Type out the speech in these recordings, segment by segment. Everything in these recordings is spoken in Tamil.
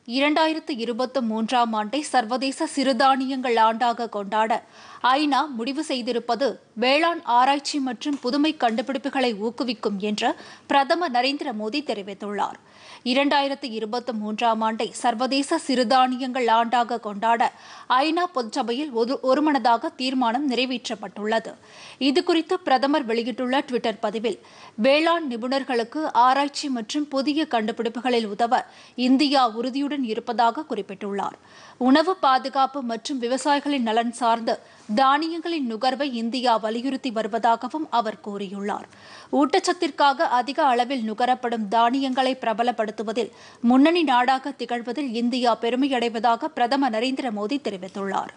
இரண்டாயிரத்து இருபத்தி மூன்றாம் ஆண்டை சர்வதேச சிறுதானியங்கள் ஆண்டாக கொண்டாட ஐநா முடிவு செய்திருப்பது வேளாண் ஆராய்ச்சி மற்றும் புதுமை கண்டுபிடிப்புகளை ஊக்குவிக்கும் என்று பிரதமர் நரேந்திர மோடி தெரிவித்துள்ளார் இரண்டாயிரத்து இருபத்தி மூன்றாம் ஆண்டை சர்வதேச சிறுதானியங்கள் ஆண்டாக கொண்டாட ஐநா பொதுச்சபையில் ஒரு- ஒருமனதாக தீர்மானம் நிறைவேற்றப்பட்டுள்ளது இதுகுறித்து பிரதமர் வெளியிட்டுள்ள டுவிட்டர் பதிவில் வேளாண் நிபுணர்களுக்கு ஆராய்ச்சி மற்றும் புதிய கண்டுபிடிப்புகளில் உதவ இந்தியா உறுதியுடன் இருப்பதாக குறிப்பிட்டுள்ளார் உணவு பாதுகாப்பு மற்றும் விவசாயிகளின் நலன் சார்ந்து தானியங்களின் நுகர்வை இந்தியா வலியுறுத்தி வருவதாகவும் அவர் கூறியுள்ளார் ஊட்டச்சத்திற்காக அதிக அளவில் நுகரப்படும் தானியங்களை பிரபலப்படுத்துவதில் முன்னணி நாடாக திகழ்வதில் இந்தியா பெருமையடைவதாக பிரதமர் நரேந்திர மோடி தெரிவித்துள்ளார்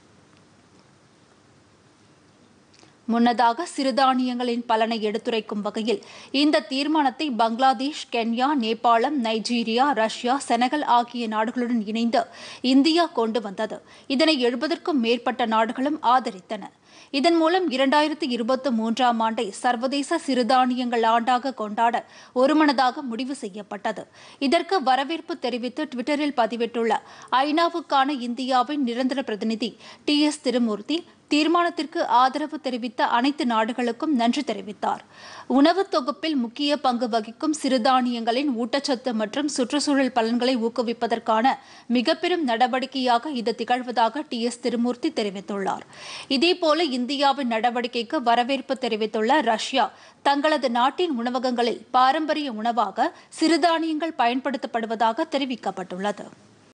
முன்னதாக சிறுதானியங்களின் பலனை எடுத்துரைக்கும் வகையில் இந்த தீர்மானத்தை பங்களாதேஷ் கென்யா நேபாளம் நைஜீரியா ரஷ்யா செனகல் ஆகிய நாடுகளுடன் இணைந்து இந்தியா கொண்டு வந்தது இதனை எழுபதற்கும் மேற்பட்ட நாடுகளும் ஆதரித்தன இதன் மூலம் இரண்டாயிரத்து இருபத்தி மூன்றாம் ஆண்டை சர்வதேச சிறுதானியங்கள் ஆண்டாக கொண்டாட ஒருமனதாக முடிவு செய்யப்பட்டது இதற்கு வரவேற்பு தெரிவித்து டுவிட்டரில் பதிவிட்டுள்ள ஐநாவுக்கான இந்தியாவின் நிரந்தர பிரதிநிதி டி எஸ் திருமூர்த்தி தீர்மானத்திற்கு ஆதரவு தெரிவித்த அனைத்து நாடுகளுக்கும் நன்றி தெரிவித்தார் உணவு தொகுப்பில் முக்கிய பங்கு வகிக்கும் சிறுதானியங்களின் ஊட்டச்சத்து மற்றும் சுற்றுச்சூழல் பலன்களை ஊக்குவிப்பதற்கான மிகப்பெரும் நடவடிக்கையாக இது திகழ்வதாக டி எஸ் திருமூர்த்தி தெரிவித்துள்ளார் இதேபோல இந்தியாவின் நடவடிக்கைக்கு வரவேற்பு தெரிவித்துள்ள ரஷ்யா தங்களது நாட்டின் உணவகங்களில் பாரம்பரிய உணவாக சிறுதானியங்கள் பயன்படுத்தப்படுவதாக தெரிவிக்கப்பட்டுள்ளது